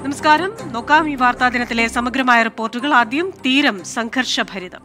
നമസ്കാരം നോക്കാം ഈ വാർത്താ ദിനത്തിലെ സമഗ്രമായ റിപ്പോർട്ടുകൾ ആദ്യം തീരം സംഘർഷഭരിതം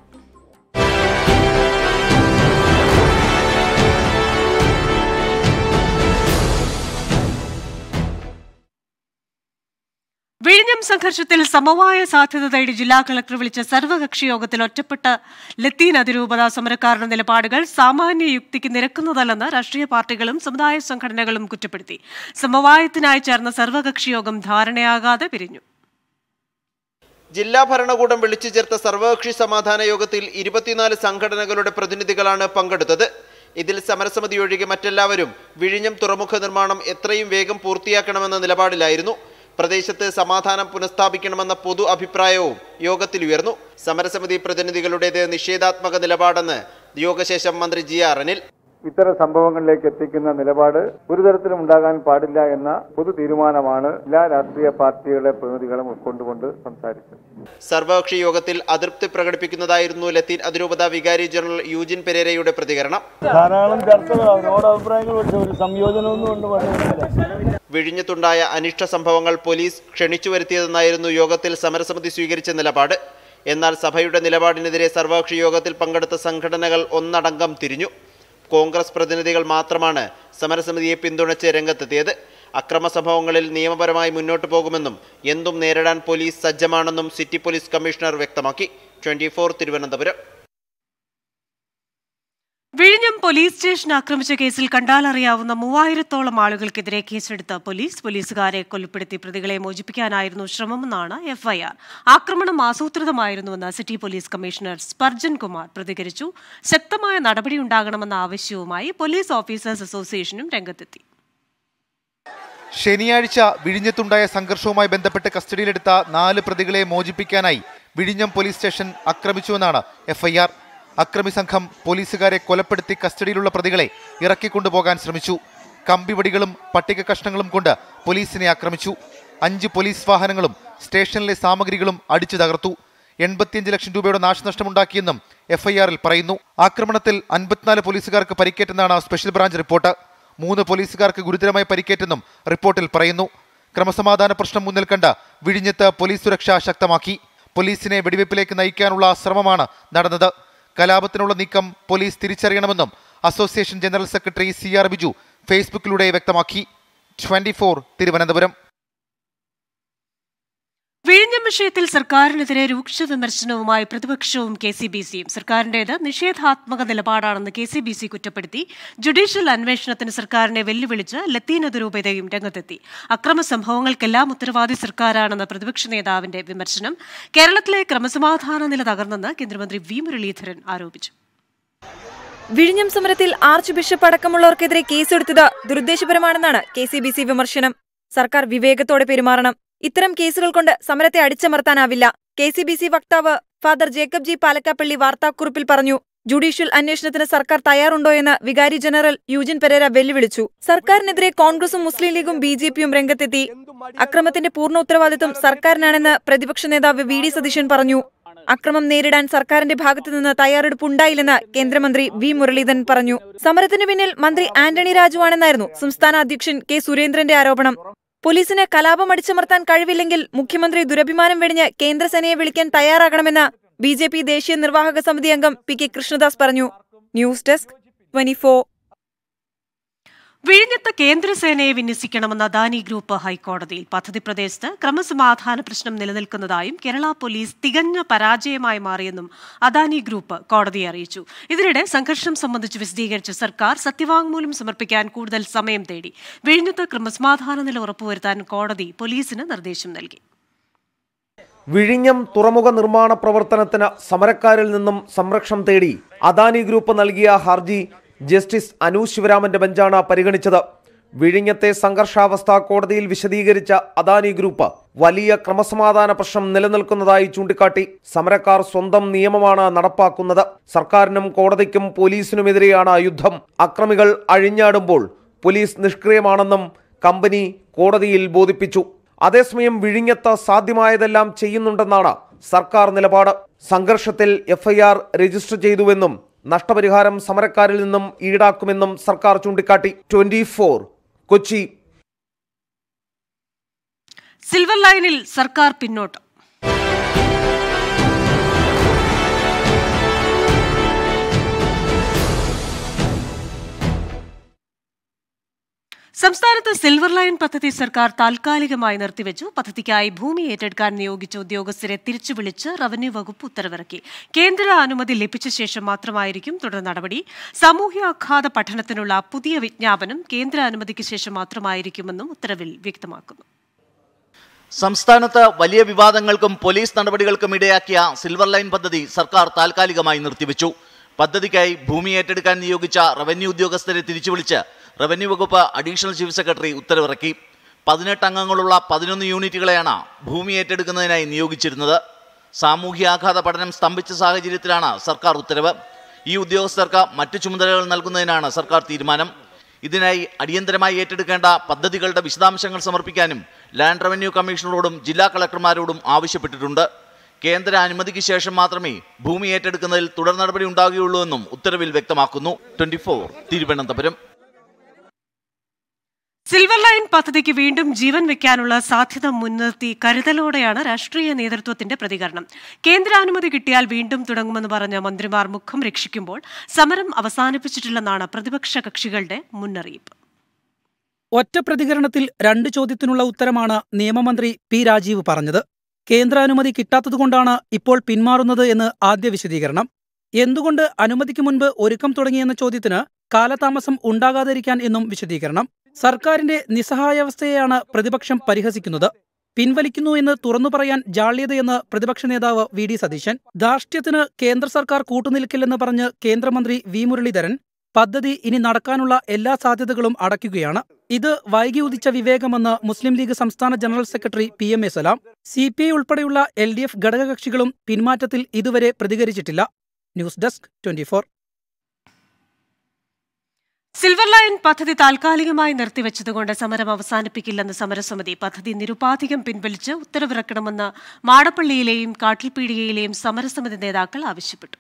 വിഴിഞ്ഞം സംഘർഷത്തിൽ സമവായ സാധ്യത തേടി ജില്ലാ കളക്ടർ വിളിച്ച സർവകക്ഷി യോഗത്തിൽ ഒറ്റപ്പെട്ട ലത്തീൻ അതിരൂപത സമരക്കാരുടെ നിലപാടുകൾ സാമാന്യ യുക്തിക്ക് നിരക്കുന്നതല്ലെന്ന് രാഷ്ട്രീയ പാർട്ടികളും സമുദായ സംഘടനകളും കുറ്റപ്പെടുത്തി സമവായത്തിനായി ചേർന്ന സർവകക്ഷി യോഗം ധാരണയാകാതെ പിരിഞ്ഞു ജില്ലാ ഭരണകൂടം വിളിച്ചു ചേർത്ത സർവകക്ഷി സമാധാന യോഗത്തിൽ ഇരുപത്തിനാല് സംഘടനകളുടെ പ്രതിനിധികളാണ് പങ്കെടുത്തത് ഇതിൽ സമരസമിതി ഒഴികെ മറ്റെല്ലാവരും വിഴിഞ്ഞം തുറമുഖ നിർമ്മാണം എത്രയും വേഗം പൂർത്തിയാക്കണമെന്ന നിലപാടിലായിരുന്നു പ്രദേശത്ത് സമാധാനം പുനഃസ്ഥാപിക്കണമെന്ന പൊതു അഭിപ്രായവും യോഗത്തിൽ ഉയർന്നു സമരസമിതി പ്രതിനിധികളുടേത് നിഷേധാത്മക നിലപാടെന്ന് യോഗശേഷം മന്ത്രി ജി ആർ അനിൽ ഇത്തരം സംഭവങ്ങളിലേക്ക് എത്തിക്കുന്ന നിലപാട് ഒരു തരത്തിലും ഉണ്ടാകാൻ പാടില്ല എന്ന പൊതു തീരുമാനമാണ് എല്ലാ രാഷ്ട്രീയ പാർട്ടികളുടെ പ്രതിനിധികളും ഉൾക്കൊണ്ടുകൊണ്ട് സംസാരിച്ചത് സർവകക്ഷി യോഗത്തിൽ അതൃപ്തി പ്രകടിപ്പിക്കുന്നതായിരുന്നു ലത്തീൻ അതിരൂപത വികാരി ജനറൽ യൂജിൻ പെരേരയുടെ പ്രതികരണം ധാരാളം ചർച്ചകളാണ് ഓരോ അഭിപ്രായങ്ങൾ പക്ഷെ ഒരു സംയോജനമൊന്നും കൊണ്ട് പറയുന്നില്ല വിഴിഞ്ഞത്തുണ്ടായ അനിഷ്ട സംഭവങ്ങൾ പോലീസ് ക്ഷണിച്ചു വരുത്തിയതെന്നായിരുന്നു യോഗത്തിൽ സമരസമിതി സ്വീകരിച്ച നിലപാട് എന്നാൽ സഭയുടെ നിലപാടിനെതിരെ സർവകക്ഷി യോഗത്തിൽ പങ്കെടുത്ത സംഘടനകൾ ഒന്നടങ്കം തിരിഞ്ഞു കോൺഗ്രസ് പ്രതിനിധികൾ മാത്രമാണ് സമരസമിതിയെ പിന്തുണച്ച് രംഗത്തെത്തിയത് അക്രമ സംഭവങ്ങളിൽ നിയമപരമായി മുന്നോട്ടു പോകുമെന്നും എന്തും നേരിടാൻ പോലീസ് സജ്ജമാണെന്നും സിറ്റി പോലീസ് കമ്മീഷണർ വ്യക്തമാക്കി ട്വന്റി തിരുവനന്തപുരം വിഴിഞ്ഞം പോലീസ് സ്റ്റേഷൻ ആക്രമിച്ച കേസിൽ കണ്ടാലറിയാവുന്ന മൂവായിരത്തോളം ആളുകൾക്കെതിരെ കേസെടുത്ത പോലീസ് പോലീസുകാരെ കൊലപ്പെടുത്തി പ്രതികളെ മോചിപ്പിക്കാനായിരുന്നു ശ്രമമെന്നാണ് എഫ്ഐആർ ആക്രമണം ആസൂത്രിതമായിരുന്നുവെന്ന് city police commissioner Spurgeon Kumar പ്രതികരിച്ചു ശക്തമായ നടപടിയുണ്ടാകണമെന്ന ആവശ്യവുമായി പോലീസ് ഓഫീസേഴ്സ് അസോസിയേഷനും രംഗത്തെത്തി ശനിയാഴ്ച വിഴിഞ്ഞത്തുണ്ടായ സംഘർഷവുമായി ബന്ധപ്പെട്ട് കസ്റ്റഡിയിലെടുത്ത നാല് പ്രതികളെ മോചിപ്പിക്കാനായി വിഴിഞ്ഞം പോലീസ് സ്റ്റേഷൻ ആക്രമിച്ചുവെന്നാണ് എഫ്ഐആർ അക്രമി സംഘം പോലീസുകാരെ കൊലപ്പെടുത്തി കസ്റ്റഡിയിലുള്ള പ്രതികളെ ഇറക്കിക്കൊണ്ടുപോകാൻ ശ്രമിച്ചു കമ്പിവടികളും പട്ടിക കഷ്ണങ്ങളും കൊണ്ട് പോലീസിനെ ആക്രമിച്ചു അഞ്ച് പോലീസ് വാഹനങ്ങളും സ്റ്റേഷനിലെ സാമഗ്രികളും അടിച്ചു തകർത്തു എൺപത്തിയഞ്ച് ലക്ഷം രൂപയുടെ നാശനഷ്ടമുണ്ടാക്കിയെന്നും എഫ്ഐആറിൽ പറയുന്നു ആക്രമണത്തിൽ അൻപത്തിനാല് പോലീസുകാർക്ക് പരിക്കേറ്റെന്നാണ് സ്പെഷ്യൽ ബ്രാഞ്ച് റിപ്പോർട്ട് മൂന്ന് പോലീസുകാർക്ക് ഗുരുതരമായി പരിക്കേറ്റെന്നും റിപ്പോർട്ടിൽ പറയുന്നു ക്രമസമാധാന പ്രശ്നം മുന്നിൽ കണ്ട് വിഴിഞ്ഞത്ത് പോലീസ് സുരക്ഷ ശക്തമാക്കി പോലീസിനെ വെടിവെപ്പിലേക്ക് നയിക്കാനുള്ള ശ്രമമാണ് നടന്നത് കലാപത്തിനുള്ള നീക്കം പോലീസ് തിരിച്ചറിയണമെന്നും association general secretary C R Biju ഫേസ്ബുക്കിലൂടെ വ്യക്തമാക്കി ട്വന്റി തിരുവനന്തപുരം വിഴിഞ്ഞം വിഷയത്തിൽ സർക്കാരിനെതിരെ രൂക്ഷ വിമർശനവുമായി പ്രതിപക്ഷവും കെ സി ബി സിയും സർക്കാരിന്റേത് നിഷേധാത്മക നിലപാടാണെന്ന് കെ സി ബി സി കുറ്റപ്പെടുത്തി ജുഡീഷ്യൽ അന്വേഷണത്തിന് സർക്കാരിനെ വെല്ലുവിളിച്ച് ലത്തീൻ അതിരൂപതയും രംഗത്തെത്തി അക്രമ സംഭവങ്ങൾക്കെല്ലാം ഉത്തരവാദി സർക്കാരാണെന്ന പ്രതിപക്ഷ നേതാവിന്റെ വിമർശനം കേരളത്തിലെ ക്രമസമാധാന നില തകർന്നെന്ന് കേന്ദ്രമന്ത്രി വി മുരളീധരൻ ആരോപിച്ചു വിഴിഞ്ഞം സമരത്തിൽ ആർച്ച് ബിഷപ്പ് അടക്കമുള്ളവർക്കെതിരെ കേസെടുത്തത് ദുരുദ്ദേശപരമാണെന്നാണ് കെ സി ബി സി വിമർശനം സർക്കാർ വിവേകത്തോടെ പെരുമാറണം ഇത്തരം കേസുകൾ കൊണ്ട് സമരത്തെ അടിച്ചമർത്താനാവില്ല കെ സി ബി സി വക്താവ് ഫാദർ ജേക്കബ് ജി പാലക്കാപ്പള്ളി വാർത്താക്കുറിപ്പിൽ പറഞ്ഞു ജുഡീഷ്യൽ അന്വേഷണത്തിന് സർക്കാർ തയ്യാറുണ്ടോയെന്ന് വികാരി ജനറൽ യൂജിൻ പെരേര വെല്ലുവിളിച്ചു സർക്കാരിനെതിരെ കോൺഗ്രസും മുസ്ലിം ലീഗും ബി ജെ പിയും രംഗത്തെത്തി അക്രമത്തിന്റെ പൂർണ്ണ ഉത്തരവാദിത്വം സർക്കാരിനാണെന്ന് പ്രതിപക്ഷ നേതാവ് വി ഡി സതീശൻ പറഞ്ഞു അക്രമം നേരിടാൻ സർക്കാരിന്റെ ഭാഗത്തുനിന്ന് തയ്യാറെടുപ്പുണ്ടായില്ലെന്ന് കേന്ദ്രമന്ത്രി വി മുരളീധരൻ പറഞ്ഞു സമരത്തിന് പിന്നിൽ മന്ത്രി ആന്റണി രാജുവാണെന്നായിരുന്നു സംസ്ഥാന അധ്യക്ഷൻ കെ സുരേന്ദ്രന്റെ ആരോപണം പോലീസിന് കലാപം അടിച്ചമർത്താൻ കഴിവില്ലെങ്കിൽ മുഖ്യമന്ത്രി ദുരഭിമാനം വെടിഞ്ഞ് കേന്ദ്രസേനയെ വിളിക്കാൻ തയ്യാറാകണമെന്ന് ബി ജെ പി ദേശീയ നിർവാഹക സമിതി അംഗം പി കെ കൃഷ്ണദാസ് പറഞ്ഞു ന്യൂസ് ഡെസ്ക് ട്വന്റി വിഴിഞ്ഞത്ത് കേന്ദ്രസേനയെ വിന്യസിക്കണമെന്ന അദാനി ഗ്രൂപ്പ് ഹൈക്കോടതിയിൽ പദ്ധതി പ്രദേശത്ത് ക്രമസമാധാന പ്രശ്നം നിലനിൽക്കുന്നതായും കേരള പോലീസ് തികഞ്ഞ പരാജയമായി മാറിയെന്നും അദാനി ഗ്രൂപ്പ് കോടതിയെ അറിയിച്ചു ഇതിനിടെ സംഘർഷം സംബന്ധിച്ച് വിശദീകരിച്ച സർക്കാർ സത്യവാങ്മൂലം സമർപ്പിക്കാൻ കൂടുതൽ സമയം തേടി വിഴിഞ്ഞത്ത് ക്രമസമാധാന നില ഉറപ്പുവരുത്താൻ കോടതി പോലീസിന് നിർദ്ദേശം നൽകി വിഴിഞ്ഞം തുറമുഖ നിർമ്മാണ പ്രവർത്തനത്തിന് സമരക്കാരിൽ നിന്നും സംരക്ഷണം തേടി അദാനി ഗ്രൂപ്പ് നൽകിയ ഹർജി ജസ്റ്റിസ് അനു ശിവരാമന്റെ ബെഞ്ചാണ് പരിഗണിച്ചത് വിഴിഞ്ഞത്തെ സംഘർഷാവസ്ഥ കോടതിയിൽ വിശദീകരിച്ച അദാനി ഗ്രൂപ്പ് വലിയ ക്രമസമാധാന പ്രശ്നം നിലനിൽക്കുന്നതായി ചൂണ്ടിക്കാട്ടി സമരക്കാർ സ്വന്തം നിയമമാണ് നടപ്പാക്കുന്നത് സർക്കാരിനും കോടതിക്കും പോലീസിനുമെതിരെയാണ് യുദ്ധം അക്രമികൾ അഴിഞ്ഞാടുമ്പോൾ പോലീസ് നിഷ്ക്രിയമാണെന്നും കമ്പനി കോടതിയിൽ ബോധിപ്പിച്ചു അതേസമയം വിഴിഞ്ഞത്ത് സാധ്യമായതെല്ലാം ചെയ്യുന്നുണ്ടെന്നാണ് സർക്കാർ നിലപാട് സംഘർഷത്തിൽ എഫ്ഐആർ രജിസ്റ്റർ ചെയ്തുവെന്നും നഷ്ടപരിഹാരം സമരക്കാരിൽ നിന്നും ഈടാക്കുമെന്നും സർക്കാർ ചൂണ്ടിക്കാട്ടി ട്വന്റി കൊച്ചി സിൽവർ ലൈനിൽ സർക്കാർ പിന്നോട്ട് സംസ്ഥാനത്ത് സിൽവർ ലൈൻ പദ്ധതി സർക്കാർ താൽക്കാലികമായി നിർത്തിവെച്ചു പദ്ധതിക്കായി ഭൂമി ഏറ്റെടുക്കാൻ നിയോഗിച്ച ഉദ്യോഗസ്ഥരെ തിരിച്ചു വിളിച്ച് റവന്യൂ വകുപ്പ് ഉത്തരവിറക്കി കേന്ദ്ര അനുമതി ലഭിച്ച ശേഷം മാത്രമായിരിക്കും തുടർ നടപടി സാമൂഹ്യാഘാത പഠനത്തിനുള്ള പുതിയ വിജ്ഞാപനം കേന്ദ്ര അനുമതിക്ക് ശേഷം മാത്രമായിരിക്കുമെന്നും ഉത്തരവിൽ വ്യക്തമാക്കുന്നു സംസ്ഥാനത്ത് വലിയ വിവാദങ്ങൾക്കും പോലീസ് നടപടികൾക്കും ഇടയാക്കിയ സിൽവർ ലൈൻ പദ്ധതി സർക്കാർ താൽക്കാലികമായി നിർത്തിവെച്ചു പദ്ധതിക്കായി ഭൂമി ഏറ്റെടുക്കാൻ നിയോഗിച്ച റവന്യൂ ഉദ്യോഗസ്ഥരെ തിരിച്ചു വിളിച്ച് റവന്യൂ വകുപ്പ് അഡീഷണൽ ചീഫ് സെക്രട്ടറി ഉത്തരവിറക്കി പതിനെട്ട് അംഗങ്ങളുള്ള പതിനൊന്ന് യൂണിറ്റുകളെയാണ് ഭൂമി ഏറ്റെടുക്കുന്നതിനായി നിയോഗിച്ചിരുന്നത് സാമൂഹ്യാഘാത പഠനം സ്തംഭിച്ച സാഹചര്യത്തിലാണ് സർക്കാർ ഉത്തരവ് ഈ ഉദ്യോഗസ്ഥർക്ക് മറ്റു ചുമതലകൾ നൽകുന്നതിനാണ് സർക്കാർ തീരുമാനം ഇതിനായി അടിയന്തരമായി ഏറ്റെടുക്കേണ്ട പദ്ധതികളുടെ വിശദാംശങ്ങൾ സമർപ്പിക്കാനും ലാൻഡ് റവന്യൂ കമ്മീഷണറോടും ജില്ലാ കളക്ടർമാരോടും ആവശ്യപ്പെട്ടിട്ടുണ്ട് കേന്ദ്ര അനുമതിക്ക് ശേഷം മാത്രമേ ഭൂമി ഏറ്റെടുക്കുന്നതിൽ തുടർ നടപടി ഉണ്ടാകുകയുള്ളൂ എന്നും ഉത്തരവിൽ വ്യക്തമാക്കുന്നു ട്വന്റി തിരുവനന്തപുരം സിൽവർ ലൈൻ പദ്ധതിക്ക് വീണ്ടും ജീവൻ വെക്കാനുള്ള സാധ്യത മുൻനിർത്തി കരുതലോടെയാണ് രാഷ്ട്രീയ നേതൃത്വത്തിന്റെ പ്രതികരണം കേന്ദ്രാനുമതി കിട്ടിയാൽ വീണ്ടും തുടങ്ങുമെന്ന് പറഞ്ഞ മന്ത്രിമാർ മുഖം രക്ഷിക്കുമ്പോൾ സമരം അവസാനിപ്പിച്ചിട്ടില്ലെന്നാണ് പ്രതിപക്ഷ കക്ഷികളുടെ മുന്നറിയിപ്പ് ഒറ്റ പ്രതികരണത്തിൽ രണ്ട് ചോദ്യത്തിനുള്ള ഉത്തരമാണ് നിയമമന്ത്രി പി രാജീവ് പറഞ്ഞത് കേന്ദ്രാനുമതി കിട്ടാത്തതുകൊണ്ടാണ് ഇപ്പോൾ പിന്മാറുന്നത് എന്ന് ആദ്യ വിശദീകരണം എന്തുകൊണ്ട് അനുമതിക്ക് മുൻപ് ഒരുക്കം തുടങ്ങിയെന്ന ചോദ്യത്തിന് കാലതാമസം ഉണ്ടാകാതിരിക്കാൻ എന്നും വിശദീകരണം സർക്കാരിന്റെ നിസ്സഹായാവസ്ഥയെയാണ് പ്രതിപക്ഷം പരിഹസിക്കുന്നത് പിൻവലിക്കുന്നു എന്ന് തുറന്നു പറയാൻ ജാള്യതയെന്ന് പ്രതിപക്ഷ നേതാവ് വി ഡി സതീശൻ ധാർഷ്ട്യത്തിന് കേന്ദ്ര സർക്കാർ കൂട്ടുനിൽക്കില്ലെന്ന് പറഞ്ഞ് കേന്ദ്രമന്ത്രി വി മുരളീധരൻ പദ്ധതി ഇനി നടക്കാനുള്ള എല്ലാ സാധ്യതകളും അടയ്ക്കുകയാണ് ഇത് വൈകി ഉദിച്ച വിവേകമെന്ന് മുസ്ലിം ലീഗ് സംസ്ഥാന general secretary P M A Salam C P I ഉൾപ്പെടെയുള്ള എൽ ഡി എഫ് ഘടകകക്ഷികളും പിന്മാറ്റത്തിൽ ഇതുവരെ പ്രതികരിച്ചിട്ടില്ല news desk twenty silver line പദ്ധതി താൽക്കാലികമായി നിർത്തിവെച്ചതുകൊണ്ട് സമരം അവസാനിപ്പിക്കില്ലെന്ന് സമരസമിതി പദ്ധതി നിരുപാധികം പിൻവലിച്ച് ഉത്തരവിറക്കണമെന്ന് മാടപ്പള്ളിയിലെയും കാട്ടിൽപീടികയിലെയും സമരസമിതി നേതാക്കൾ ആവശ്യപ്പെട്ടു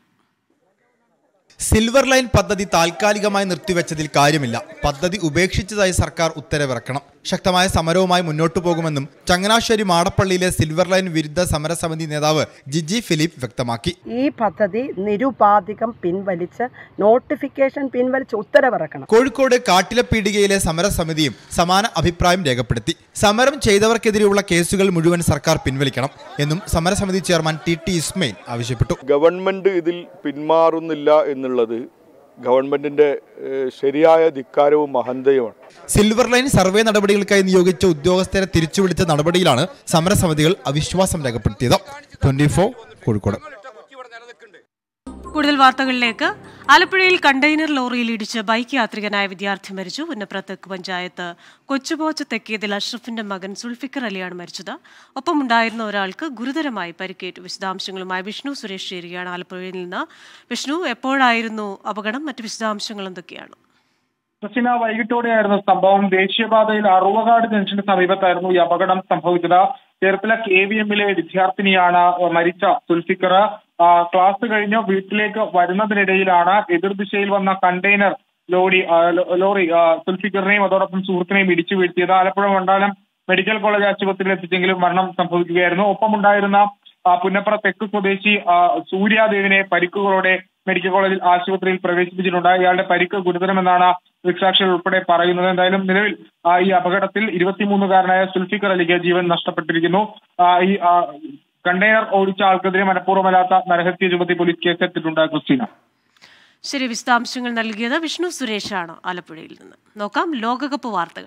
സിൽവർ ലൈൻ പദ്ധതി താൽക്കാലികമായി നിർത്തിവെച്ചതിൽ കാര്യമില്ല പദ്ധതി ഉപേക്ഷിച്ചതായി സർക്കാർ ഉത്തരവിറക്കണം ശക്തമായ സമരവുമായി മുന്നോട്ടു പോകുമെന്നും ചങ്ങനാശ്ശേരി മാടപ്പള്ളിയിലെ സിൽവർ ലൈൻ വിരുദ്ധ സമരസമിതി നേതാവ് ജിജി ഫിലിപ്പ് വ്യക്തമാക്കി ഈ പദ്ധതി നിരുപാധികം പിൻവലിച്ച് നോട്ടിഫിക്കേഷൻ പിൻവലിച്ച് ഉത്തരവിറക്കണം കോഴിക്കോട് കാട്ടിലപ്പീടികയിലെ സമരസമിതിയും സമാന അഭിപ്രായം രേഖപ്പെടുത്തി സമരം ചെയ്തവർക്കെതിരെയുള്ള കേസുകൾ മുഴുവൻ സർക്കാർ പിൻവലിക്കണം എന്നും സമരസമിതി ചെയർമാൻ ടി ടി ഇസ്മയിൽ ആവശ്യപ്പെട്ടു ഗവൺമെന്റ് ഇതിൽ പിന്മാറുന്നില്ല എന്നുള്ളത് ഗവൺമെന്റിന്റെ ഏഹ്, ശരിയായ ധിക്കാരവും അഹന്തയുമാണ് സിൽവർ ലൈൻ സർവേ നടപടികൾക്കായി നിയോഗിച്ച ഉദ്യോഗസ്ഥരെ തിരിച്ചുവിളിച്ച നടപടിയിലാണ് സമരസമിതികൾ അവിശ്വാസം രേഖപ്പെടുത്തിയത് ട്വന്റി കോഴിക്കോട് കൂടുതൽ വാർത്തകളിലേക്ക് ആലപ്പുഴയിൽ കണ്ടെയ്നർ ലോറിയിൽ ഇടിച്ച് ബൈക്ക് യാത്രികനായ വിദ്യാർത്ഥി മരിച്ചു പുന്നപ്ര തെക്ക് പഞ്ചായത്ത് കൊച്ചുപോച്ച തെക്കേതിൽ അഷ്റഫിന്റെ മകൻ സുൽഫിക്കർ അലിയാണ് മരിച്ചത് ഒപ്പമുണ്ടായിരുന്ന ഒരാൾക്ക് ഗുരുതരമായി പരിക്കേറ്റു വിശദാംശങ്ങളുമായി വിഷ്ണു സുരേഷ് ചേരുകയാണ് ആലപ്പുഴയിൽ നിന്ന് വിഷ്ണു എപ്പോഴായിരുന്നു അപകടം മറ്റ് വിശദാംശങ്ങൾ എന്തൊക്കെയാണ് ക്രിസ്റ്റിന വൈകിട്ടോടെയായിരുന്നു സംഭവം ദേശീയപാതയിൽ അറുവകാട് ജംഗ്ഷന് സമീപത്തായിരുന്നു ഈ അപകടം സംഭവിച്ചത് ചേർത്തല കെ വി എമ്മിലെ വിദ്യാർത്ഥിനിയാണ് മരിച്ച സുൽഫിക്കർ ആ, ക്ലാസ് കഴിഞ്ഞ് വീട്ടിലേക്ക് വരുന്നതിനിടയിലാണ് എതിർദിശയിൽ വന്ന കണ്ടെയ്നർ ലോറി ആ, ലോ- ലോറി ആ, സുൽഫിക്കറിനെയും അതോടൊപ്പം സുഹൃത്തിനെയും ഇടിച്ചു വീഴ്ത്തിയത് ആലപ്പുഴ മണ്ഡലം മെഡിക്കൽ കോളേജ് ആശുപത്രിയിൽ എത്തിച്ചെങ്കിലും മരണം സംഭവിക്കുകയായിരുന്നു ഒപ്പമുണ്ടായിരുന്ന ആ, പുന്നപ്ര തെക്ക് സ്വദേശി ആ, സൂര്യാദേവിനെ പരിക്കുകളോടെ മെഡിക്കൽ കോളേജിൽ ആശുപത്രിയിൽ പ്രവേശിപ്പിച്ചിട്ടുണ്ട് ഇയാളുടെ പരിക്ക് ഗുരുതരമെന്നാണ് ദൃക്സാക്ഷികൾ ഉൾപ്പെടെ പറയുന്നത് എന്തായാലും നിലവിൽ ആ, ഈ അപകടത്തിൽ ഇരുപത്തിമൂന്നുകാരനായ സുൽഫിക്കർ അലിക്ക് ജീവൻ നഷ്ടപ്പെട്ടിരിക്കുന്നു ആ, ഈ ആ, കണ്ടെയ്നർ ഓടിച്ച ആൾക്കെതിരെ മനഃപൂർവ്വമല്ലാത്ത നരഹത്യ ചുമത്തി പോലീസ് കേസെടുത്തിട്ടുണ്ട് ക്രിസ്റ്റീന ശരി വിശദാംശങ്ങൾ നൽകിയത് വിഷ്ണു സുരേഷാണ് ആലപ്പുഴയിൽ നിന്ന് നോക്കാം ലോകകപ്പ് വാർത്തകൾ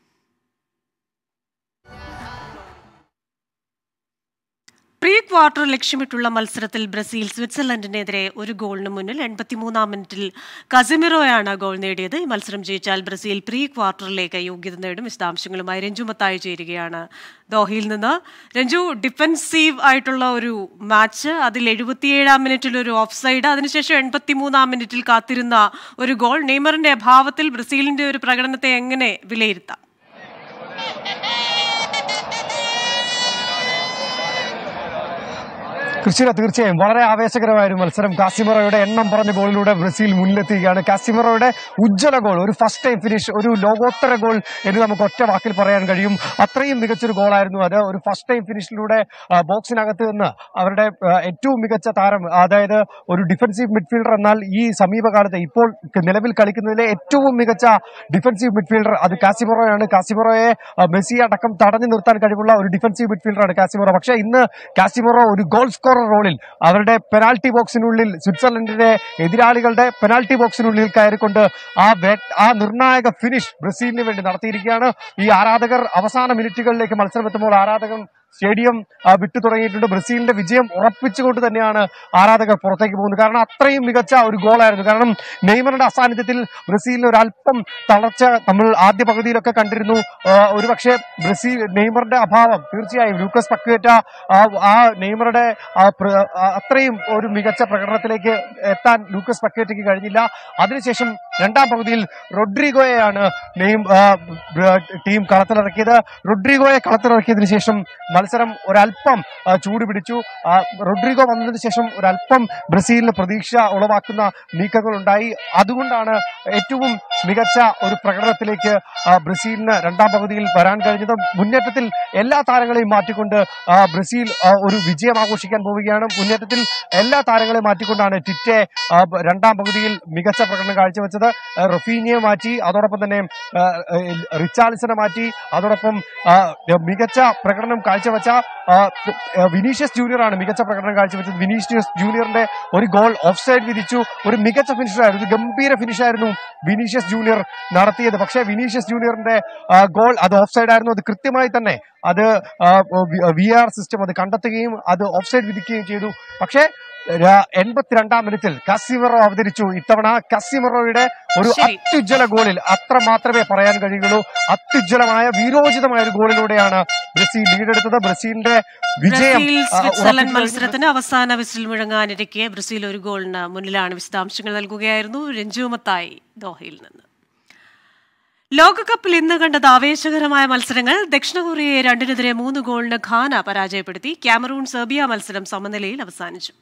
പ്രീ ക്വാർട്ടർ ലക്ഷ്യമിട്ടുള്ള മത്സരത്തിൽ ബ്രസീൽ സ്വിറ്റ്സർലൻഡിനെതിരെ ഒരു ഗോളിന് മുന്നിൽ എൺപത്തിമൂന്നാം മിനിറ്റിൽ കസിമിറോയാണ് ഗോൾ നേടിയത് ഈ മത്സരം ജയിച്ചാൽ ബ്രസീൽ പ്രീ ക്വാർട്ടറിലേക്ക് യോഗ്യത നേടും വിശദാംശങ്ങളുമായി രഞ്ജു മത്തായി ചേരുകയാണ് ദോഹയിൽ നിന്ന് രഞ്ജു ഡിഫൻസീവ് ആയിട്ടുള്ള ഒരു മാച്ച് അതിൽ എഴുപത്തിയേഴാം മിനിറ്റിൽ ഒരു ഓഫ് സൈഡ് അതിനുശേഷം എൺപത്തിമൂന്നാം മിനിറ്റിൽ കാത്തിരുന്ന ഒരു ഗോൾ നെയ്മറിന്റെ അഭാവത്തിൽ ബ്രസീലിന്റെ ഒരു പ്രകടനത്തെ എങ്ങനെ വിലയിരുത്താം ക്രിസ്റ്റീന തീർച്ചയായും വളരെ ആവേശകരമായ ഒരു മത്സരം കാസിമറോയുടെ എണ്ണം പറഞ്ഞ ഗോളിലൂടെ ബ്രസീൽ മുന്നിലെത്തുകയാണ് കാസിമറോയുടെ ഉജ്ജ്വല ഗോൾ ഒരു ഫസ്റ്റ് ടൈം ഫിനിഷ് ഒരു ലോകോത്തര ഗോൾ എന്ന് നമുക്ക് ഒറ്റ വാക്കിൽ പറയാൻ കഴിയും അത്രയും മികച്ചൊരു ഗോളായിരുന്നു അത് ഒരു ഫസ്റ്റ് ടൈം ഫിനിഷിലൂടെ ആ, ബോക്സിനകത്ത് നിന്ന് അവരുടെ ആ, ഏറ്റവും മികച്ച താരം അതായത് ഒരു ഡിഫൻസീവ് മിഡ്ഫീൽഡർ എന്നാൽ ഈ സമീപകാലത്ത് ഇപ്പോൾ നിലവിൽ കളിക്കുന്നതിലെ ഏറ്റവും മികച്ച ഡിഫൻസീവ് മിഡ്ഫീൽഡർ അത് കാസിമറോയാണ് കാസിമറോയെ ആ, മെസ്സി അടക്കം തടഞ്ഞു നിർത്താൻ കഴിവുള്ള ഒരു ഡിഫൻസീവ് മിഡ്ഫീൽഡറാണ് കാസിമറോ പക്ഷേ ഇന്ന് കാസിമറോ ഒരു ഗോൾ സ്കോറർ റോളിൽ അവരുടെ പെനാൽറ്റി ബോക്സിനുള്ളിൽ സ്വിറ്റ്സർലൻഡിന്റെ എതിരാളികളുടെ പെനാൽറ്റി ബോക്സിനുള്ളിൽ കയറിക്കൊണ്ട് ആ ബേ- ആ നിർണായക ഫിനിഷ് ബ്രസീലിന് വേണ്ടി നടത്തിയിരിക്കുകയാണ് ഈ ആരാധകർ അവസാന മിനിറ്റുകളിലേക്ക് മത്സരം എത്തുമ്പോൾ ആരാധകർ സ്റ്റേഡിയം ആ, വിട്ടു തുടങ്ങിയിട്ടുണ്ട് ബ്രസീലിന്റെ വിജയം ഉറപ്പിച്ചുകൊണ്ട് തന്നെയാണ് ആരാധകർ പുറത്തേക്ക് പോകുന്നത് കാരണം അത്രയും മികച്ച ഒരു ഗോളായിരുന്നു കാരണം നെയ്മറുടെ അസാന്നിധ്യത്തിൽ ബ്രസീലിന് ഒരു അല്പം തളർച്ച നമ്മൾ ആദ്യ പകുതിയിലൊക്കെ കണ്ടിരുന്നു ആ, ഒരുപക്ഷെ ബ്രസീൽ നെയ്മറുടെ അഭാവം തീർച്ചയായും ലൂക്കസ് പക്വേറ്റ ആ ആ നെയ്മറുടെ ആ പ്ര- ആ അത്രയും ഒരു മികച്ച പ്രകടനത്തിലേക്ക് എത്താൻ ലൂക്കസ് പക്വേറ്റയ്ക്ക് കഴിഞ്ഞില്ല അതിനുശേഷം രണ്ടാം പകുതിയിൽ റൊഡ്രിഗോയെയാണ് നെയ്ം ആ, ബ്ര- ടീം കളത്തിലിറക്കിയത് റൊഡ്രിഗോയെ കളത്തിലിറക്കിയതിനു ശേഷം മത്സരം ഒരല്പം ആ, ചൂട് പിടിച്ചു ആ, റൊഡ്രിഗോ വന്നതിന് ശേഷം ഒരല്പം ബ്രസീലിന് പ്രതീക്ഷ ഉളവാക്കുന്ന നീക്കങ്ങൾ ഉണ്ടായി അതുകൊണ്ടാണ് ഏറ്റവും മികച്ച ഒരു പ്രകടനത്തിലേക്ക് ആ, ബ്രസീലിന് രണ്ടാം പകുതിയിൽ വരാൻ കഴിഞ്ഞത് മുന്നേറ്റത്തിൽ എല്ലാ താരങ്ങളെയും മാറ്റിക്കൊണ്ട് ആ, ബ്രസീൽ ആ, ഒരു വിജയം ആഘോഷിക്കാൻ പോവുകയാണ് മുന്നേറ്റത്തിൽ എല്ലാ താരങ്ങളെയും മാറ്റിക്കൊണ്ടാണ് ടിറ്റെ ആ, ബ- രണ്ടാം പകുതിയിൽ മികച്ച പ്രകടനം കാഴ്ചവെച്ചത് ആ, റഫീനിയെ മാറ്റി അതോടൊപ്പം തന്നെ ആ, ആ, റിച്ചാർഡ്സനെ മാറ്റി അതോടൊപ്പം ആ, മികച്ച പ്രകടനം കാഴ്ചവെച്ച ആ, ആ, വിനീഷ്യസ് ജൂനിയർ ആണ് മികച്ച പ്രകടനം കാഴ്ചവെച്ചത് വിനീഷ്യസ് ജൂനിയറിന്റെ ഒരു ഗോൾ ഓഫ് സൈഡ് വിധിച്ചു ഒരു മികച്ച ഫിനിഷറായിരുന്നു ഒരു ഗംഭീര ഫിനിഷായിരുന്നു വിനീഷ്യസ് ജൂനിയർ നടത്തിയത് പക്ഷേ വിനീഷ്യസ് ജൂനിയറിന്റെ ആ, ഗോൾ അത് ഓഫ് സൈഡ് ആയിരുന്നു അത് കൃത്യമായി തന്നെ അത് വി ആർ സിസ്റ്റം അത് കണ്ടെത്തുകയും അത് ഓഫ് സൈഡ് വിധിക്കുകയും ചെയ്തു പക്ഷേ ര- എൺപത്തിരണ്ടാം മിനിറ്റിൽ കസിമറോ അവതരിച്ചു ഇത്തവണ കസിമറോയുടെ ഒരു ശരി. അത്യുജ്വല ഗോളിൽ അത്ര മാത്രമേ പറയാൻ കഴിയുള്ളൂ അത്യുജ്വലമായ വീരോചിതമായ ഒരു ഗോളിലൂടെയാണ് ബ്രസീൽ ലീഡെടുത്തത് ബ്രസീലിന്റെ വിജയം ബ്രസീൽ ആ, സ്വിറ്റ്സർലൻഡ് ഉറപ്പിച്ചു മത്സരത്തിന് അവസാന വിസിൽ മുഴങ്ങാനിരിക്കെ ബ്രസീൽ ഒരു ഗോളിന് മുന്നിലാണ് വിശദാംശങ്ങൾ നൽകുകയായിരുന്നു രഞ്ജുമത്തായി ദോഹയിൽ നിന്ന് ലോകകപ്പിൽ ഇന്ന് കണ്ടത് ആവേശകരമായ മത്സരങ്ങൾ ദക്ഷിണ കൊറിയയെ രണ്ടിനെതിരെ മൂന്ന് ഗോളിന് ഖാന പരാജയപ്പെടുത്തി ക്യാമറൂൺ സെർബിയ മത്സരം സമനിലയിൽ അവസാനിച്ചു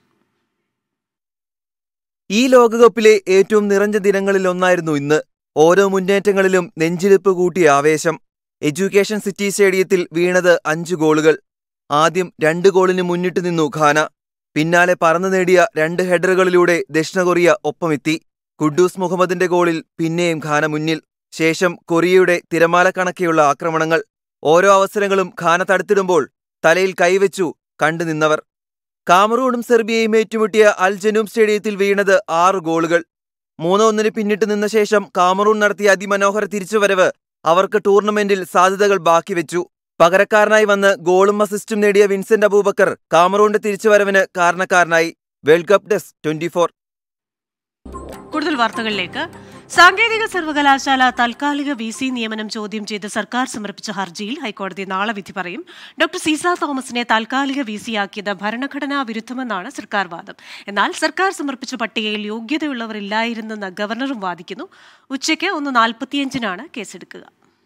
ഈ ലോകകപ്പിലെ ഏറ്റവും നിറഞ്ഞ ദിനങ്ങളിൽ ഒന്നായിരുന്നു ഇന്ന് ഓരോ മുന്നേറ്റങ്ങളിലും നെഞ്ചിരിപ്പ് കൂട്ടിയ ആവേശം എഡ്യൂക്കേഷൻ സിറ്റി സ്റ്റേഡിയത്തിൽ വീണത് അഞ്ച് ഗോളുകൾ ആദ്യം രണ്ട് ഗോളിന് മുന്നിട്ട് നിന്നു ഖാന പിന്നാലെ പറന്നു നേടിയ രണ്ട് ഹെഡറുകളിലൂടെ ദക്ഷിണ കൊറിയ ഒപ്പമെത്തി കുഡൂസ് മുഹമ്മദിന്റെ ഗോളിൽ പിന്നെയും ഖാന മുന്നിൽ ശേഷം കൊറിയയുടെ തിരമാല കണക്കെയുള്ള ആക്രമണങ്ങൾ ഓരോ അവസരങ്ങളും ഖാന തടുത്തിടുമ്പോൾ തലയിൽ കൈവച്ചു കണ്ടു നിന്നവർ കാമറൂണും സെർബിയയും ഏറ്റുമുട്ടിയ അൽ ജനൂം സ്റ്റേഡിയത്തിൽ വീണത് ആറ് ഗോളുകൾ മൂന്ന് ഒന്നിന് പിന്നിട്ട് നിന്ന ശേഷം കാമറൂൺ നടത്തിയ അതിമനോഹര തിരിച്ചുവരവ് അവർക്ക് ടൂർണമെന്റിൽ സാധ്യതകൾ ബാക്കിവെച്ചു പകരക്കാരനായി വന്ന് ഗോളും അസിസ്റ്റും നേടിയ വിൻസെന്റ് അബൂബക്കർ കാമറൂണിന്റെ തിരിച്ചുവരവിന് കാരണക്കാരനായി വേൾഡ് കപ്പ് ഡെസ്ക് ട്വന്റി കൂടുതൽ വാർത്തകളിലേക്ക് സാങ്കേതിക സർവകലാശാല താൽക്കാലിക വി സി നിയമനം ചോദ്യം ചെയ്ത് സർക്കാർ സമർപ്പിച്ച ഹർജിയിൽ ഹൈക്കോടതി നാളെ വിധി പറയും ഡോക്ടർ സീസ തോമസിനെ താൽക്കാലിക വി സി ആക്കിയത് ഭരണഘടനാ വിരുദ്ധമെന്നാണ് സർക്കാർ വാദം എന്നാൽ സർക്കാർ സമർപ്പിച്ച പട്ടികയിൽ യോഗ്യതയുള്ളവർ ഇല്ലായിരുന്നെന്ന് ഗവർണറും വാദിക്കുന്നു ഉച്ചയ്ക്ക് ഒന്ന് നാൽപ്പത്തിയഞ്ചിനാണ് കേസെടുക്കുക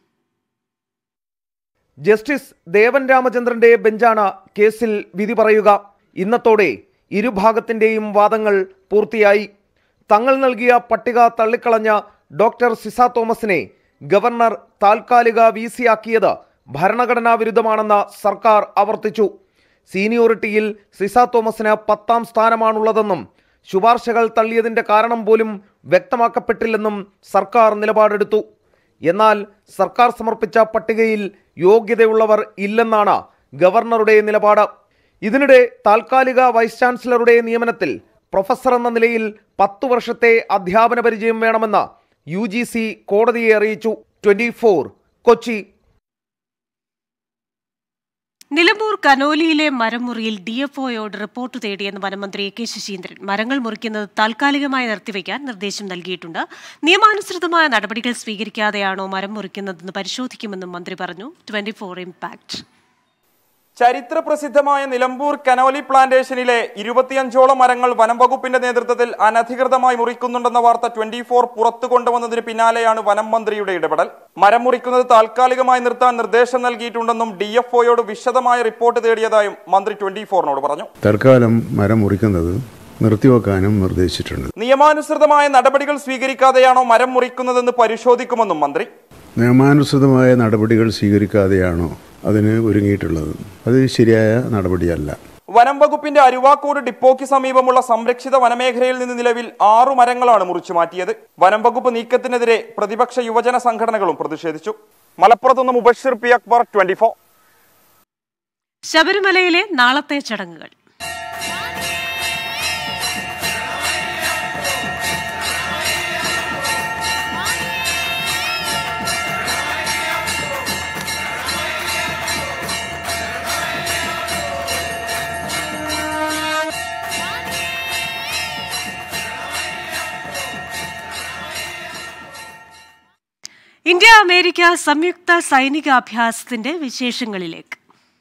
ജസ്റ്റിസ് ദേവൻ രാമചന്ദ്രന്റെ ബെഞ്ചാണ് കേസിൽ വിധി പറയുക ഇന്നത്തോടെ ഇരുഭാഗത്തിന്റെയും വാദങ്ങൾ പൂർത്തിയായി തങ്ങൾ നൽകിയ പട്ടിക തള്ളിക്കളഞ്ഞ ഡോക്ടർ സിസ തോമസിനെ ഗവർണർ താൽക്കാലിക വി സിയാക്കിയത് ഭരണഘടനാ വിരുദ്ധമാണെന്ന് സർക്കാർ ആവർത്തിച്ചു സീനിയോറിറ്റിയിൽ സിസ തോമസിന് പത്താം സ്ഥാനമാണുള്ളതെന്നും ശുപാർശകൾ തള്ളിയതിന്റെ കാരണം പോലും വ്യക്തമാക്കപ്പെട്ടില്ലെന്നും സർക്കാർ നിലപാടെടുത്തു എന്നാൽ സർക്കാർ സമർപ്പിച്ച പട്ടികയിൽ യോഗ്യതയുള്ളവർ ഇല്ലെന്നാണ് ഗവർണറുടെ നിലപാട് ഇതിനിടെ താൽക്കാലിക വൈസ് ചാൻസലറുടെ നിയമനത്തിൽ പ്രൊഫസർ എന്ന നിലയിൽ പത്തു വർഷത്തെ അധ്യാപന പരിചയം വേണമെന്ന് യു ജി സി കോടതിയെ അറിയിച്ചു ട്വന്റി ഫോർ കൊച്ചി നിലമ്പൂർ കനോലിയിലെ മരം മുറിയിൽ ഡിഎഫ്ഒയോട് റിപ്പോർട്ട് തേടിയെന്ന് വനമന്ത്രി എ കെ ശശീന്ദ്രൻ മരങ്ങൾ മുറിക്കുന്നത് താൽക്കാലികമായി നിർത്തിവെക്കാൻ നിർദ്ദേശം നൽകിയിട്ടുണ്ട് നിയമാനുസൃതമായ നടപടികൾ സ്വീകരിക്കാതെയാണോ മരം മുറിക്കുന്നതെന്ന് പരിശോധിക്കുമെന്നും മന്ത്രി പറഞ്ഞു ട്വന്റി ഫോർ ഇംപാക്ട് ചരിത്ര പ്രസിദ്ധമായ നിലമ്പൂർ കനോലി പ്ലാന്റേഷനിലെ ഇരുപത്തിയഞ്ചോളം മരങ്ങൾ വനം വകുപ്പിന്റെ നേതൃത്വത്തിൽ അനധികൃതമായി മുറിക്കുന്നുണ്ടെന്ന വാർത്ത ട്വന്റി ഫോർ പുറത്തു കൊണ്ടുവന്നതിന് പിന്നാലെയാണ് വനം മന്ത്രിയുടെ ഇടപെടൽ മരം മുറിക്കുന്നത് താൽക്കാലികമായി നിർത്താൻ നിർദ്ദേശം നൽകിയിട്ടുണ്ടെന്നും ഡി എഫ് ഒയോട് വിശദമായ റിപ്പോർട്ട് തേടിയതായും മന്ത്രി ട്വന്റി ഫോറിനോട് പറഞ്ഞു തൽക്കാലം മരം മുറിക്കുന്നത് നിർത്തിവെക്കാനും നിർദ്ദേശിച്ചിട്ടുണ്ട് നിയമാനുസൃതമായ നടപടികൾ സ്വീകരിക്കാതെയാണോ മരം മുറിക്കുന്നതെന്ന് പരിശോധിക്കുമെന്നും മന്ത്രി നിയമാനുസൃതമായ നടപടികൾ സ്വീകരിക്കാതെയാണോ അതിന് ഒരുങ്ങിയിട്ടുള്ളത് അത് ശരിയായ നടപടിയല്ല വനം വകുപ്പിന്റെ അരുവാക്കോട് ഡിപ്പോയ്ക്ക് സമീപമുള്ള സംരക്ഷിത വനമേഖലയിൽ നിന്ന് നിലവിൽ ആറു മരങ്ങളാണ് മുറിച്ചു മാറ്റിയത് വനം വകുപ്പ് നീക്കത്തിനെതിരെ പ്രതിപക്ഷ യുവജന സംഘടനകളും പ്രതിഷേധിച്ചു മലപ്പുറത്തുനിന്ന് Mubashir P Akbar twenty four ശബരിമലയിലെ നാളത്തെ ചടങ്ങുകൾ ഇന്ത്യ അമേരിക്ക സംയുക്ത സൈനിക അഭ്യാസത്തിന്റെ വിശേഷങ്ങളിലേക്ക്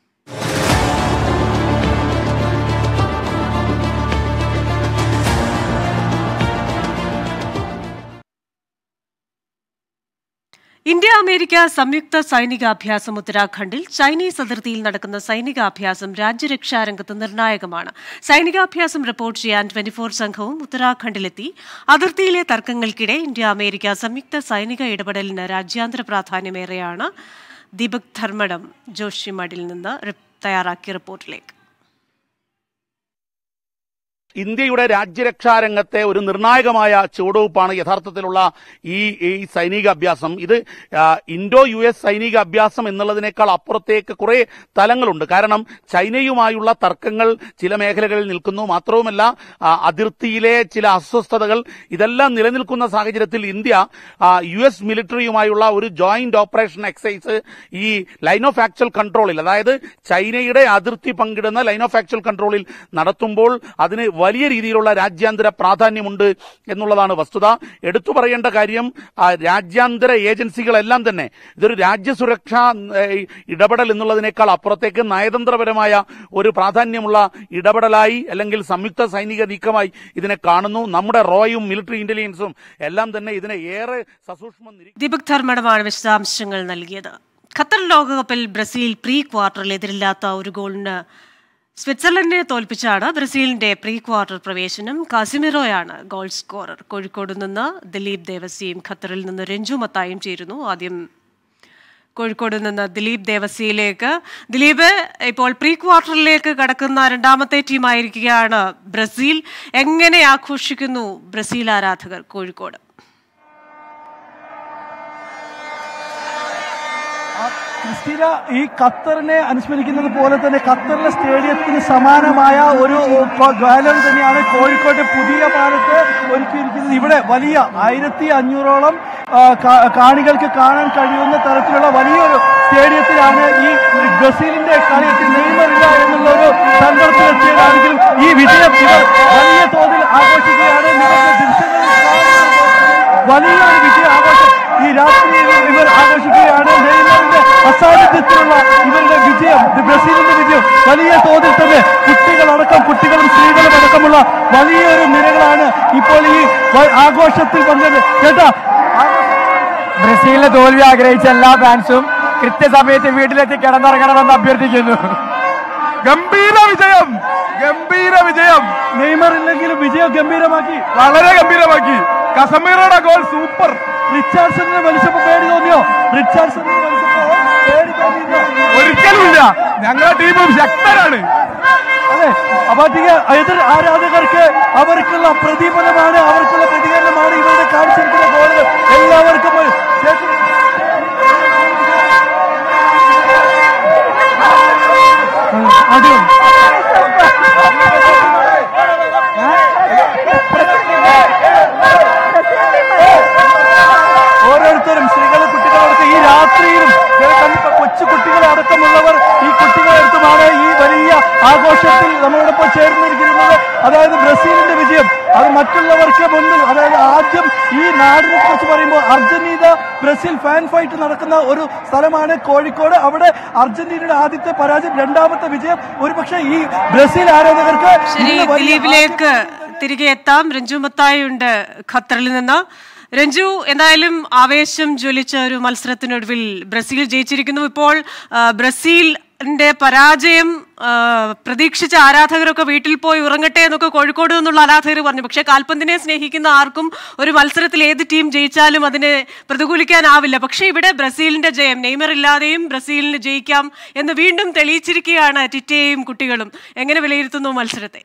ഇന്ത്യ അമേരിക്ക സംയുക്ത സൈനികാഭ്യാസം ഉത്തരാഖണ്ഡിൽ ചൈനീസ് അതിർത്തിയിൽ നടക്കുന്ന സൈനികാഭ്യാസം രാജ്യരക്ഷാ രംഗത്ത് നിർണായകമാണ് സൈനികാഭ്യാസം റിപ്പോർട്ട് ചെയ്യാൻ ട്വന്റി ഫോർ സംഘവും ഉത്തരാഖണ്ഡിലെത്തി അതിർത്തിയിലെ തർക്കങ്ങൾക്കിടെ ഇന്ത്യ അമേരിക്ക സംയുക്ത സൈനിക ഇടപെടലിന് രാജ്യാന്തര പ്രാധാന്യമേറെയാണ് ദീപക് ധർമ്മടം ജോഷിമഡിൽ നിന്ന് തയ്യാറാക്കിയ റിപ്പോർട്ടിലേക്ക് ഇന്ത്യയുടെ രാജ്യരക്ഷാ രംഗത്തെ ഒരു നിർണായകമായ ചുവടുവയ്പ്പാണ് യഥാർത്ഥത്തിലുള്ള ഈ ഈ സൈനിക അഭ്യാസം ഇത് ആ, ഇൻഡോ യു എസ് സൈനിക അഭ്യാസം എന്നുള്ളതിനേക്കാൾ അപ്പുറത്തേക്ക് കുറെ തലങ്ങളുണ്ട് കാരണം ചൈനയുമായുള്ള തർക്കങ്ങൾ ചില മേഖലകളിൽ നിൽക്കുന്നു മാത്രവുമല്ല ആ, അതിർത്തിയിലെ ചില അസ്വസ്ഥതകൾ ഇതെല്ലാം നിലനിൽക്കുന്ന സാഹചര്യത്തിൽ ഇന്ത്യ ആ, യു എസ് മിലിറ്ററിയുമായുള്ള ഒരു ജോയിന്റ് ഓപ്പറേഷൻ എക്സൈസ് ഈ ലൈൻ ഓഫ് ആക്ച്വൽ കൺട്രോളിൽ അതായത് ചൈനയുടെ അതിർത്തി പങ്കിടുന്ന ലൈൻ ഓഫ് ആക്ച്വൽ കൺട്രോളിൽ നടത്തുമ്പോൾ അതിന് വലിയ രീതിയിലുള്ള രാജ്യാന്തര പ്രാധാന്യമുണ്ട് എന്നുള്ളതാണ് വസ്തുത എടുത്തു പറയേണ്ട കാര്യം ആ, രാജ്യാന്തര ഏജൻസികളെല്ലാം തന്നെ ഇതൊരു രാജ്യസുരക്ഷാ ഏഹ്, ഇടപെടൽ എന്നുള്ളതിനേക്കാൾ അപ്പുറത്തേക്ക് നയതന്ത്രപരമായ ഒരു പ്രാധാന്യമുള്ള ഇടപെടലായി അല്ലെങ്കിൽ സംയുക്ത സൈനിക നീക്കമായി ഇതിനെ കാണുന്നു നമ്മുടെ റോയും മിലിറ്ററി ഇന്റലിജൻസും എല്ലാം തന്നെ ഇതിനെ ഏറെ സസൂക്ഷ്മം നിരീ- ദീപക് ധർമ്മടമാണ് വിശദാംശങ്ങൾ നൽകിയത് ഖത്തർ ലോകകപ്പിൽ ബ്രസീൽ പ്രീ ക്വാർട്ടറിൽ എതിരില്ലാത്ത ഒരു ഗോളിന് സ്വിറ്റ്സർലൻഡിനെ തോൽപ്പിച്ചാണ് ബ്രസീലിന്റെ പ്രീ ക്വാർട്ടർ പ്രവേശനം കാസിമിറോയാണ് ഗോൾ സ്കോറർ കോഴിക്കോട് നിന്ന് ദിലീപ് ദേവസിയും ഖത്തറിൽ നിന്ന് രഞ്ജു മത്തായും ചേരുന്നു ആദ്യം കോഴിക്കോട് നിന്ന് ദിലീപ് ദേവസിയിലേക്ക് ദിലീപ് ഇപ്പോൾ പ്രീ ക്വാർട്ടറിലേക്ക് കടക്കുന്ന രണ്ടാമത്തെ ടീമായിരിക്കുകയാണ് ബ്രസീൽ എങ്ങനെ ആഘോഷിക്കുന്നു ബ്രസീൽ ആരാധകർ കോഴിക്കോട് ക്രിസ്റ്റീന ഈ ഖത്തറിനെ അനുസ്മരിക്കുന്നത് പോലെ തന്നെ ഖത്തറിലെ സ്റ്റേഡിയത്തിന് സമാനമായ ഒരു ഗാലറി തന്നെയാണ് കോഴിക്കോട്ടെ പുതിയ പാലത്ത് ഒരുക്കിയിരിക്കുന്നത് ഇവിടെ വലിയ ആയിരത്തി അഞ്ഞൂറോളം ആ, കാ- കാണികൾക്ക് കാണാൻ കഴിയുന്ന തരത്തിലുള്ള വലിയൊരു സ്റ്റേഡിയത്തിലാണ് ഈ ബ്രസീലിന്റെ കളിയെത്തി നെയ്മറില്ല എന്നുള്ള ഒരു സങ്കടത്തിലെത്തിയതാണെങ്കിലും ഈ വിജയം ഇവർ വലിയ തോതിൽ ആഘോഷിക്കുകയാണ് നിങ്ങൾക്ക് ദൃശ്യങ്ങളിൽ കാണുന്നത് വലിയൊരു വിജയ ആഘോഷം ഈ രാത്രിയിൽ ഇവർ ആഘോഷിക്കുകയാണ് നെയ്മറിന്റെ അസാന്നിധ്യത്തിലുള്ള ഇവരുടെ വിജയം ഇത് ബ്രസീലിന്റെ വിജയം വലിയ തോതിൽ തന്നെ കുട്ടികളടക്കം കുട്ടികളും സ്ത്രീകളും അടക്കമുള്ള വലിയൊരു നിരകളാണ് ഇപ്പോൾ ഈ വ- ആഘോഷത്തിൽ പങ്കെടു കേട്ടാ ബ്രസീലിന്റെ തോൽവി ആഗ്രഹിച്ച എല്ലാ ഫാൻസും കൃത്യസമയത്ത് വീട്ടിലെത്തി കിടന്നിറങ്ങണമെന്ന് അഭ്യർത്ഥിക്കുന്നു ഗംഭീര വിജയം ഗംഭീര വിജയം നെയ്മർ ഇല്ലെങ്കിലും വിജയം ഗംഭീരമാക്കി വളരെ ഗംഭീരമാക്കി കസമീറയുടെ ഗോൾ സൂപ്പർ റിച്ചാർഡ്സണിന് വലിച്ചപ്പോ പേടി തോന്നിയോ റിച്ചാർഡ്സണിന് വലിച്ചപ്പോ പേടി തോന്നിയോ ഒരിക്കലുമില്ല ഞങ്ങളുടെ ടീമും ശക്തരാണ് അതെ അപ്പൊ അധികം എതിർ ആരാധകർക്ക് അവർക്കുള്ള പ്രതിഫലമാണ് അവർക്കുള്ള പ്രതികരണമാണ് ഇവരുടെ കാണിച്ചിരിക്കുന്ന ഗോളുകൾ എല്ലാവർക്കും ഒരു- ചേച്ചി അടിയും ഓരോരുത്തരും സ്ത്രീകളും കുട്ടികളടക്കം ഈ രാത്രിയിലും ദേ കണ്ടിപ്പോ കൊച്ചു കുട്ടികളെ അടക്കമുള്ളവർ ഈ കുട്ടികളെടുത്തുമാണ് ഈ വലിയ ആഘോഷത്തിൽ നമ്മളോടൊപ്പം ചേർന്നിരിക്കുന്നത് അതായത് ബ്രസീലിന്റെ വിജയം അത് മറ്റുള്ളവർക്ക് മുന്നിൽ അതായത് ആദ്യം ഈ നാടിനെ കുറിച്ച് പറയുമ്പോൾ അർജന്റീന ബ്രസീൽ ഫാൻ ഫൈറ്റ് നടക്കുന്ന ഒരു സ്ഥലമാണ് കോഴിക്കോട് അവിടെ അർജന്റീനയുടെ ആദ്യത്തെ പരാജയം രണ്ടാമത്തെ വിജയം ഒരുപക്ഷെ ഈ ബ്രസീൽ ആരാധകർക്ക് ശരി ഇന്ന് വലിയ ദിലീപിലേക്ക് തിരികെ എത്താം രഞ്ജു മത്തായി ഉണ്ട് ഖത്തറിൽ നിന്ന് രഞ്ജു എന്തായാലും ആവേശം ജ്വലിച്ച ഒരു മത്സരത്തിനൊടുവിൽ ബ്രസീൽ ജയിച്ചിരിക്കുന്നു ഇപ്പോൾ ആ, ബ്രസീലിന്റെ പരാജയം ആ, പ്രതീക്ഷിച്ച ആരാധകരൊക്കെ വീട്ടിൽ പോയി ഉറങ്ങട്ടെ എന്നൊക്കെ കോഴിക്കോട് നിന്നുള്ള ആരാധകർ പറഞ്ഞു പക്ഷേ കാൽപന്തിനെ സ്നേഹിക്കുന്ന ആർക്കും ഒരു മത്സരത്തിൽ ഏത് ടീം ജയിച്ചാലും അതിനെ പ്രതികൂലിക്കാനാവില്ല പക്ഷേ ഇവിടെ ബ്രസീലിന്റെ ജയം നെയ്മർ ഇല്ലാതെയും ബ്രസീലിന് ജയിക്കാം എന്ന് വീണ്ടും തെളിയിച്ചിരിക്കുകയാണ് ടിറ്റയും കുട്ടികളും എങ്ങനെ വിലയിരുത്തുന്നു മത്സരത്തെ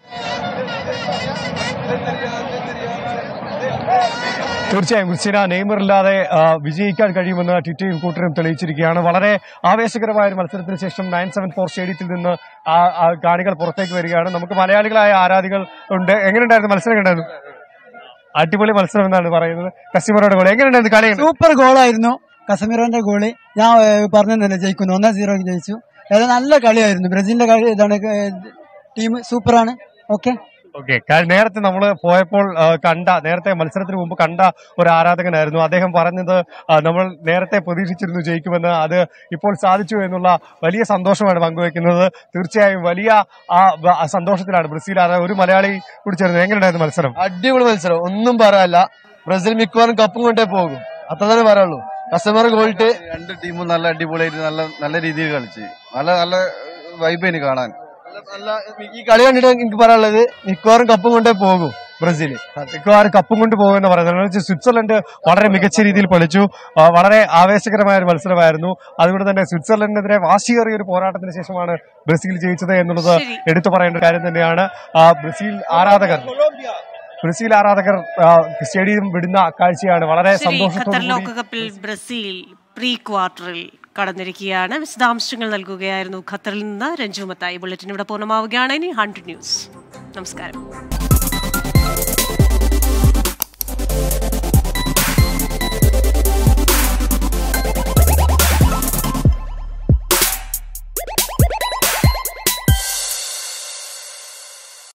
തീർച്ചയായും ക്രിസ്റ്റീന നെയ്മർ ഇല്ലാതെ ആ, വിജയിക്കാൻ കഴിയുമെന്ന് ട്വിറ്റയും കൂട്ടരും തെളിയിച്ചിരിക്കുകയാണ് വളരെ ആവേശകരമായ ഒരു മത്സരത്തിന് ശേഷം നയൻ സെവൻ ഫോർ സ്റ്റേഡിയത്തിൽ നിന്ന് ആ ആ കാണികൾ പുറത്തേക്ക് വരികയാണ് നമുക്ക് മലയാളികളായ ആരാധികൾ ഉണ്ട് എങ്ങനെയുണ്ടായിരുന്നു മത്സരം ഉണ്ടായിരുന്നു അടിപൊളി മത്സരം എന്നാണ് പറയുന്നത് കസ്റ്റമറുടെ ഗോൾ എങ്ങനെയുണ്ടായിരുന്നു കളി സൂപ്പർ ഗോളായിരുന്നു കസമിറോന്റെ ഗോളി ഞാൻ പറഞ്ഞതന്നെ ജയിക്കുന്നു ഒന്നേ സീറോക്ക് ജയിച്ചു അത് നല്ല കളിയായിരുന്നു ബ്രസീലിന്റെ കളി ഇതാണ് ടീം സൂപ്പറാണ് ഓക്കെ ഓക്കെ നേരത്തെ നമ്മൾ പോയപ്പോൾ ആ, കണ്ട നേരത്തെ മത്സരത്തിന് മുമ്പ് കണ്ട ഒരു ആരാധകനായിരുന്നു അദ്ദേഹം പറഞ്ഞത് ആ, നമ്മൾ നേരത്തെ പ്രതീക്ഷിച്ചിരുന്നു ജയിക്കുമെന്ന് അത് ഇപ്പോൾ സാധിച്ചു എന്നുള്ള വലിയ സന്തോഷമാണ് പങ്കുവെക്കുന്നത് തീർച്ചയായും വലിയ ആ വ- ആ സന്തോഷത്തിലാണ് ബ്രസീൽ ആരാധകർ ഒരു മലയാളി കൂടി ചേർന്ന് എങ്ങനെയുണ്ടായിരുന്നു മത്സരം അടിപൊളി മത്സരം ഒന്നും പറയാല്ല ബ്രസീൽ മിക്കവാറും കപ്പും കൊണ്ടേ പോകും അത്ര തന്നെ പറയുള്ളൂ കസ്റ്റമർ ഗോൾട്ട് രണ്ട് ടീമും നല്ല അടിപൊളിയായിട്ട് നല്ല നല്ല രീതിയിൽ കളിച്ച് നല്ല നല്ല വൈബേന് കാണാൻ നല്ല ഈ കളി കണ്ടിട്ട് എനിക്ക് പറയാനുള്ളത് മിക്കവാറും കപ്പും കൊണ്ടേ പോകും ബ്രസീൽ മിക്കവാറും കപ്പും കൊണ്ട് പോകുമെന്ന് പറയുന്നത് എന്ന് വെച്ചാൽ സ്വിറ്റ്സർലൻഡ് വളരെ മികച്ച രീതിയിൽ കളിച്ചു ആ, വളരെ ആവേശകരമായ ഒരു മത്സരമായിരുന്നു അതുകൊണ്ട് തന്നെ സ്വിറ്റ്സർലൻഡിനെതിരെ വാശിയേറിയ ഒരു പോരാട്ടത്തിന് ശേഷമാണ് ബ്രസീൽ ജയിച്ചത് എന്നുള്ളത് എടുത്തു പറയേണ്ട ഒരു കാര്യം തന്നെയാണ് ആ, ബ്രസീൽ ആരാധകർ ബ്രസീൽ ആരാധകർ ആ, സ്റ്റേഡിയം വിടുന്ന കാഴ്ചയാണ് വളരെ ശരി ഖത്തർ സന്തോഷത്തോടു ലോകകപ്പിൽ ബ്രസീൽ പ്രീ ക്വാർട്ടറിൽ കടന്നിരിക്കുകയാണ് വിശദാംശങ്ങൾ നൽകുകയായിരുന്നു ഖത്തറിൽ നിന്ന് രഞ്ജു മത്തായി ബുള്ളറ്റിൻ ഇവിടെ പൂർണ്ണമാവുകയാണ് ഇനി ഹൺഡ്രഡ് ന്യൂസ് നമസ്കാരം